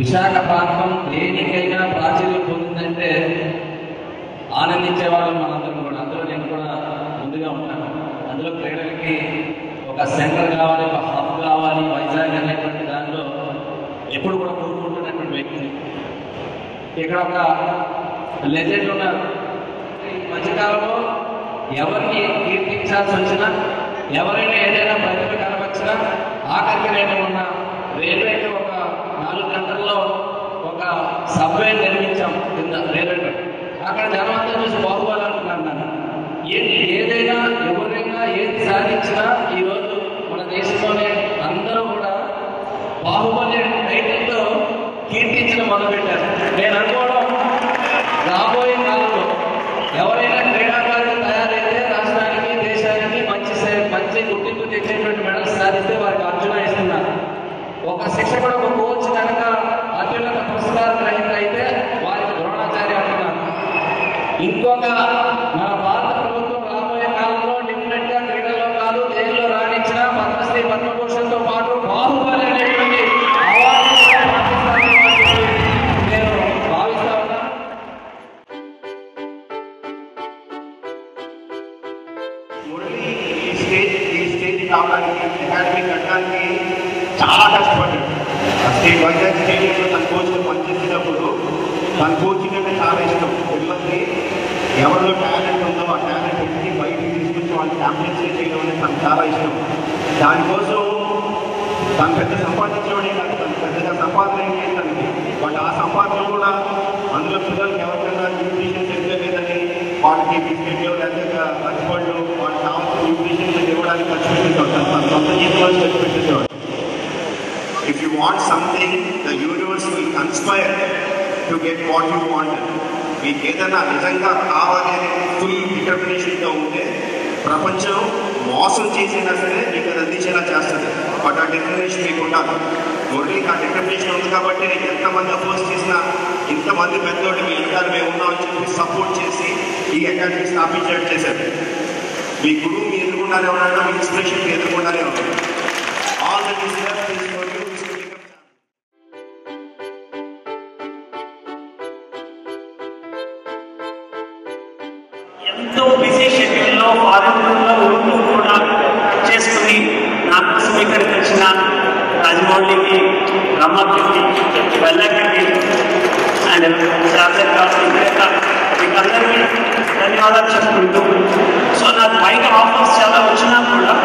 విశాఖపట్నం దేనికైనా ప్రాచుర్యం పొందిందంటే ఆనందించే వాళ్ళం మనందరం కూడా అందులో నేను కూడా ముందుగా ఉంటాను అందులో క్రీడలకి ఒక సెంటర్ కావాలి ఒక హబ్ కావాలి వైజాగ్ అనేటువంటి దానిలో ఎప్పుడు కూడా కోరుకుంటున్నటువంటి వ్యక్తి ఇక్కడ ఒక లెజెండ్ ఉన్నారు ఈ మధ్యకాలంలో ఎవరిని కీర్తించాల్సి వచ్చినా ఎవరైనా ఏదైనా ప్రతిభ కనవచ్చినా ఆఖరికి నేను ఉన్న రైల్వేకి ఒక నాలుగు గంటల్లో ఒక సబ్వే నిర్మించాం కింద రైల్వే ట్రాక్. అక్కడ జనం అంతా చూసి బాహుబలానుకున్నాను నన్ను ఏది ఏదైనా ఎవరైనా ఏది సాధించినా ఈరోజు మన దేశంలోనే అందరూ కూడా బాహుబలి టైటిల్తో కీర్తించడం మొదలుపెట్టారు నేను అనుకోవడం రాబోయే కాలంలో ఎవరైనా క్రీడాకారులు తయారైతే రాష్ట్రానికి దేశానికి మంచి సే- మంచి గుర్తింపు తెచ్చేటువంటి మెడల్స్ సాధిస్తే వారికి అర్జున ఇస్తున్నారు ఒక శిక్షకుడు ఒక కోచ్ కనుక అత్యున్నత పురస్కారం గ్రహీత అయితే వారికి ద్రోణాచార్య అంటున్నారు ఇంకొక మన భారత ప్రభుత్వం రాబోయే కాలంలో డిఫరెంట్ గా క్రీడల్లో కాదు దేనిలో రాణించిన పద్మశ్రీ పద్మభూషణ్తో పాటు బాహుబలి అనేటువంటి అవార్డు కూడా ప్రకటిస్తామని చెప్పి నేను భావిస్తా ఉన్నాను మురళి ఈ స్టేజ్ ఈ స్టేజ్ రావడానికి అకాడమీ కట్టడానికి చాలా కష్టపడ్డాడు ఆ స్టేజ్ వైజాగ్ స్టేడియంలో తన కోచ్గా పనిచేసేటప్పుడు తన కోచింగ్ అంటే చాలా ఇష్టం పిల్లల్ని ఎవరిలో టాలెంట్ ఉందో ఆ టాలెంట్ ఎత్తి బయటికి తీసుకొచ్చి వాళ్ళు ఛాంపియన్స్ చేయడం అనేది తనకు చాలా ఇష్టం దానికోసం తను పెద్ద సంపాదించడమే కాదు తను పెద్దగా సంపాదన ఏం లేదు తనకి బట్ ఆ సంపాదన కూడా అందులో పిల్లలకి ఎవరికైనా న్యూట్రిషన్ సరిగ్గా లేదని వాళ్ళకి బిస్కెట్లు లేదా అరటిపళ్ళు వాళ్ళకి కావాల్సిన న్యూట్రిషన్ ఇవ్వడానికి ఖర్చు పెట్టేవాడు తన సొంత జీవితంలో ఖర్చు పెట్టేవాడు if you want something the universe will conspire to get what you want మీకు ఏదైనా నిజంగా కావాలి అనే ఫుల్ డిటర్మినేషన్తో ఉంటే ప్రపంచం మోసం చేసినా సరే మీకు అది అందించేలా చేస్తుంది బట్ ఆ డిటర్మినేషన్ మీకు ఉండాలి మురళికి ఆ డిటర్మినేషన్ ఉంది కాబట్టి నేను ఎంతమంది అపోజ్ చేసినా ఇంతమంది పెద్దోళ్ళు మీ ఇంటారు మేము ఉన్నామని చెప్పి సపోర్ట్ చేసి ఈ అకాడమీ స్థాపించేట్టు చేశారు మీ గురువు మీ ఎదుర్కొండానే ఉన్నాడు మీ ఇన్స్పిరేషన్ మీ ఎదుర్కొండానే ఉన్నాడు ఆల్ ద డిస్టర్బ్ తీసుకోండి ఎంతో బిజీ షెడ్యూల్లో ఫారెన్లో ఉంటూ కూడా చేసుకుని నా కోసం ఇక్కడికి వచ్చిన రాజమౌళికి రమ్మకి వెళ్ళకండి అండ్ శాసర్ గారు విక్రేత మీకందరికీ ధన్యవాదాలు చెప్పుకుంటూ సో నాకు బయట ఆఫర్స్ చాలా వచ్చినా కూడా